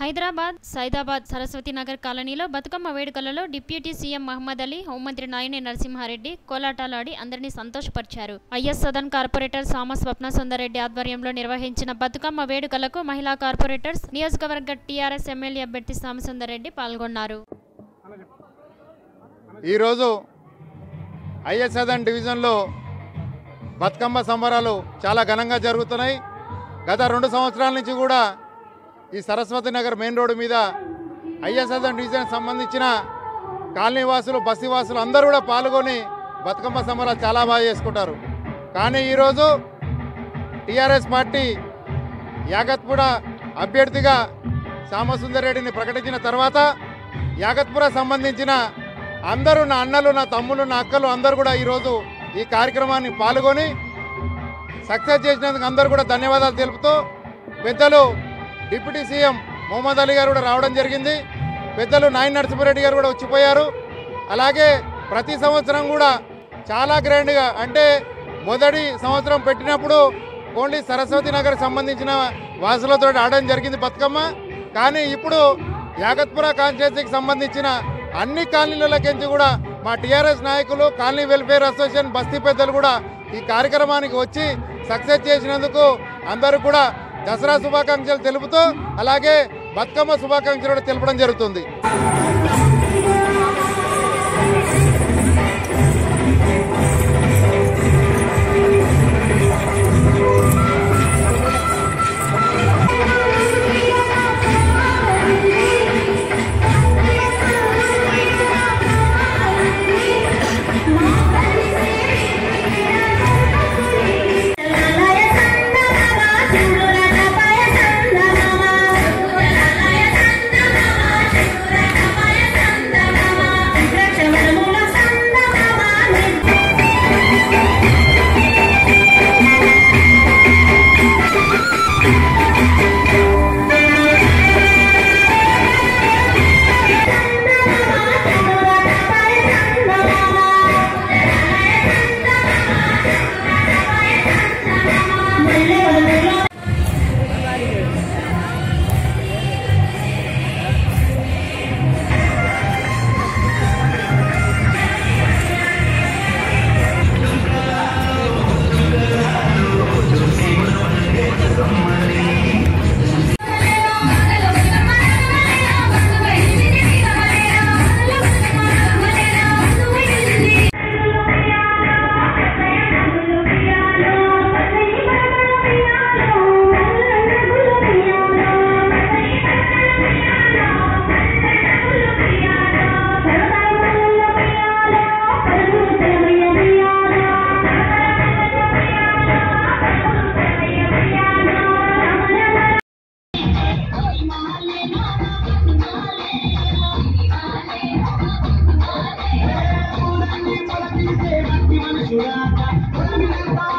హైదరాబాద్ సైదాబాద్ సరస్వతి నగర్ కాలనీలో బతుకమ్మ వేడుకలలో deputy CM Mohammed Ali హోంమంత్రి నాయని నరసింహారెడ్డి కోలాటాలాడి అందరినీ సంతోషపరిచారు ఐఎస్ సదన్ కార్పొరేటర్ సామ స్వప్న సుందరెడ్డి ఆధ్వర్యంలో నిర్వహించిన బతుకమ్మ వేడుకలకు మహిళా కార్పొరేటర్స్ నియోజకవర్గ టీఆర్ఎస్ ఎమ్మెల్యే అభ్యర్థి సామసుందరెడ్డి పాల్గొన్నారు ఈరోజు ఐఎస్ఎదన్ డివిజన్లో బతుకమ్మ సంబరాలు చాలా ఘనంగా జరుగుతున్నాయి గత రెండు సంవత్సరాల నుంచి కూడా ఈ సరస్వతి నగర్ మెయిన్ రోడ్డు మీద ఐఎస్ఎదన్ డివిజన్ సంబంధించిన కాలనీ వాసులు బస్తీ వాసులు అందరూ కూడా పాల్గొని బతుకమ్మ సంబరాలు చాలా బాగా చేసుకుంటారు కానీ ఈరోజు టీఆర్ఎస్ పార్టీ యాగత్పుర అభ్యర్థిగా శ్యామసుందరెడ్డిని ప్రకటించిన తర్వాత యాగత్పుర సంబంధించిన అందరూ నా అన్నలు నా తమ్ములు నా అక్కలు అందరూ కూడా ఈరోజు ఈ కార్యక్రమాన్ని పాల్గొని సక్సెస్ చేసినందుకు అందరూ కూడా ధన్యవాదాలు తెలుపుతూ పెద్దలు డిప్యూటీ సీఎం మొహమ్మద్ అలీ గారు కూడా రావడం జరిగింది పెద్దలు నాయన నరసింహారెడ్డి గారు కూడా వచ్చిపోయారు అలాగే ప్రతి సంవత్సరం కూడా చాలా గ్రాండ్గా అంటే మొదటి సంవత్సరం పెట్టినప్పుడు ఓన్లీ సరస్వతి నగర్ సంబంధించిన వాసులతో ఆడడం జరిగింది బతుకమ్మ కానీ ఇప్పుడు యాగత్పుర కాన్స్టిట్యున్సీకి సంబంధించిన అన్ని కాలనీలకెంచి కూడా మా టీఆర్ఎస్ నాయకులు కాలనీ వెల్ఫేర్ అసోసియేషన్ బస్తీ పెద్దలు కూడా ఈ కార్యక్రమానికి వచ్చి సక్సెస్ చేసినందుకు అందరూ కూడా దసరా శుభాకాంక్షలు తెలుపుతూ అలాగే బతుకమ్మ శుభాకాంక్షలు కూడా తెలపడం జరుగుతుంది మనుషురాక